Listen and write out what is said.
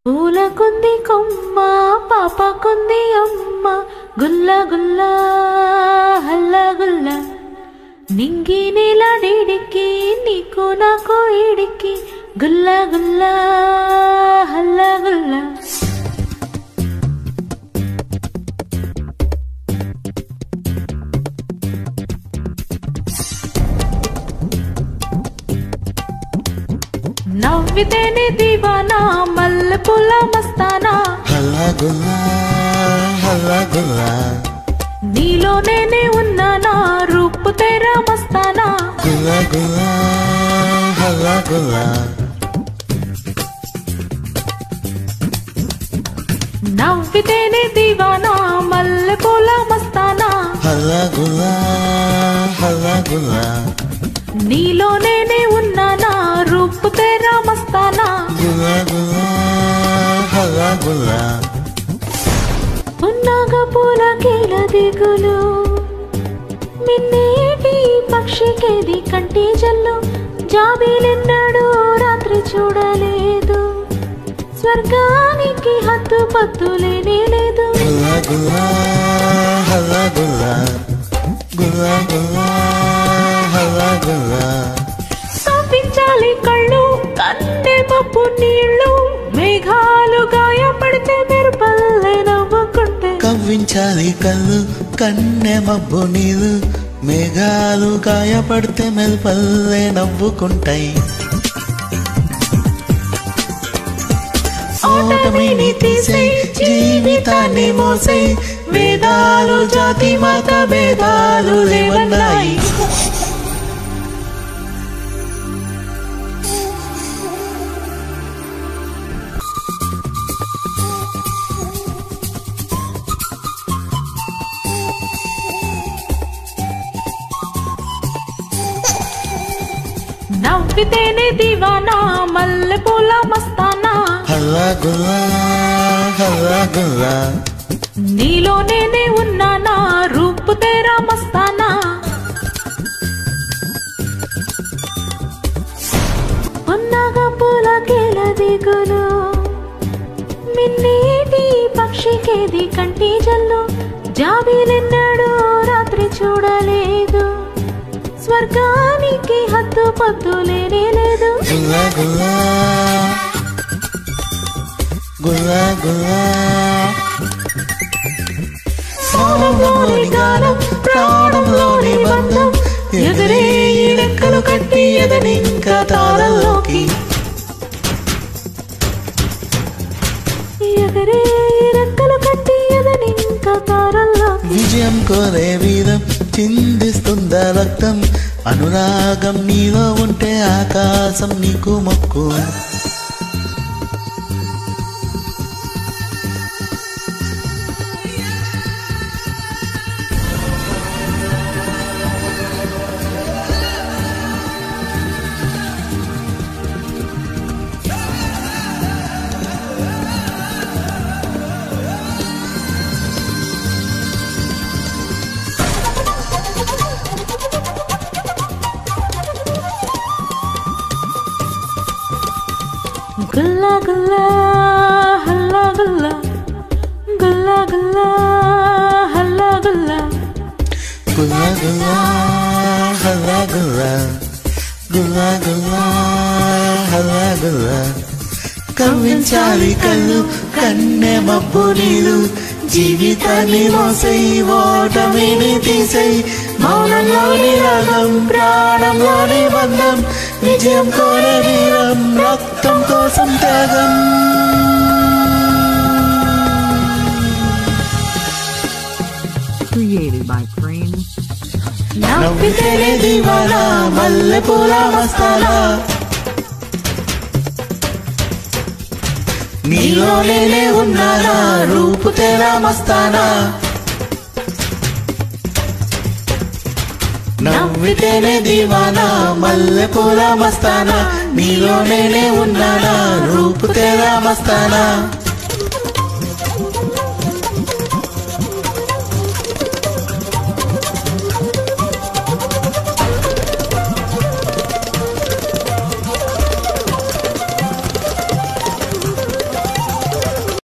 పూలకుంది కొమ్మ పాపకుంది అమ్మ గుల్ల గుల్ల హల్ల గుల్ల నింగి నీలడిడికి నీకు నాకు ఇడికి గుల్ల గుల్ల హల్ల గుల్ల నవ్వితేనే దివానా మల్లె పూల మస్తానా హల్లా గుల్లా హల్లా గుల్లా నీలో నేనే ఉన్నానా రూపు తెరా మస్తానా గుల్లా గుల్లా హల్లా గుల్లా నవ్వితేనే దివానా మల్లె పూల మస్తానా హల్లా గుల్లా హల్లా గుల్లా నీలో నేనే ఉన్నానా రూపు తెరా మస్తానా గుల్లా గుల్లా హల్లా గుల్లా ఉన్నాగ పూల కీల దిగులు మిన్నేటి పక్షికేది కంటి జల్లు జాబీలెన్నడూ రాత్రి చూడలేదు స్వర్గానికి హద్దు పద్దు లేనే లేదు గుల్లా గుల్లా హల్లా గుల్లా గుల్లా గుల్లా హల్లా గుల్లా కవ్వించాలి కళ్ళు కన్నె పప్పు నీళ్ళు మేఘాలు గాయపడితే మెరుపల్లె నవ్వుకుంటే కవ్వించాలి కళ్ళు కన్నె మబ్బు నీళ్ళు మేఘాలు గాయపడితే మెల్పల్లే నవ్వుకుంటాయి ఓటమిని తీసే జీవితాన్ని మోసే వేదాలు జాతి మత భేదాలు లేవన్నాయి నవ్వితేనే దివానా మల్లె పూల మస్తానా హల్లా గుల్లా హల్లా గుల్లా నీలో నేనే ఉన్నానా రూపు తెరా మస్తానా ఉన్నాగా పూల కేల దిగులు మిన్నీటి పక్షికేది కంటి జల్లు జాబీలెన్నడూ రాత్రి చూడలేదు స్వర్గానికి హద్దు పద్దు లేనే లేదు గుల్లా గుల్లా గుల్లా గుల్లా సోమంలోని గానం ప్రాణంలోని బంధం ఎదురే ఈ రెక్కలు కట్టి ఎదనింకా తాళల్లోకి ఎగరే రెక్కలు కట్టి ఎదనింక తారల్లో విజయం కోరే వీరం చిందిస్తుందా రక్తం అనురాగం నీలో ఉంటే ఆకాశం నీకు మొక్కు గుల్లా గుల్లా హల్లా గుల్లా గుల్లా గుల్లా హల్లా గుల్లా గుల్లా గుల్లా హల్లా గుల్లా గుల్లా గుల్లా హల్లా గుల్లా కవ్వించాలి కళ్ళు కన్నె మబ్బు నీరు జీవితాన్ని మోసై ఓటమిని తీసై మౌనంలోని రాగం ప్రాణంలోని బంధం విజయం కోరే వీరం రక్తం కోసం త్యాగం created by Crane. నవ్వితేనే దివానా మల్లె పూల మస్తానా నీలోనే ఉన్నానా రూపు తెరా మస్తానా నవ్వితేనే దివానా మల్లె పూల మస్తానా నీలోనే ఉన్నానా రూపు తెరా మస్తానా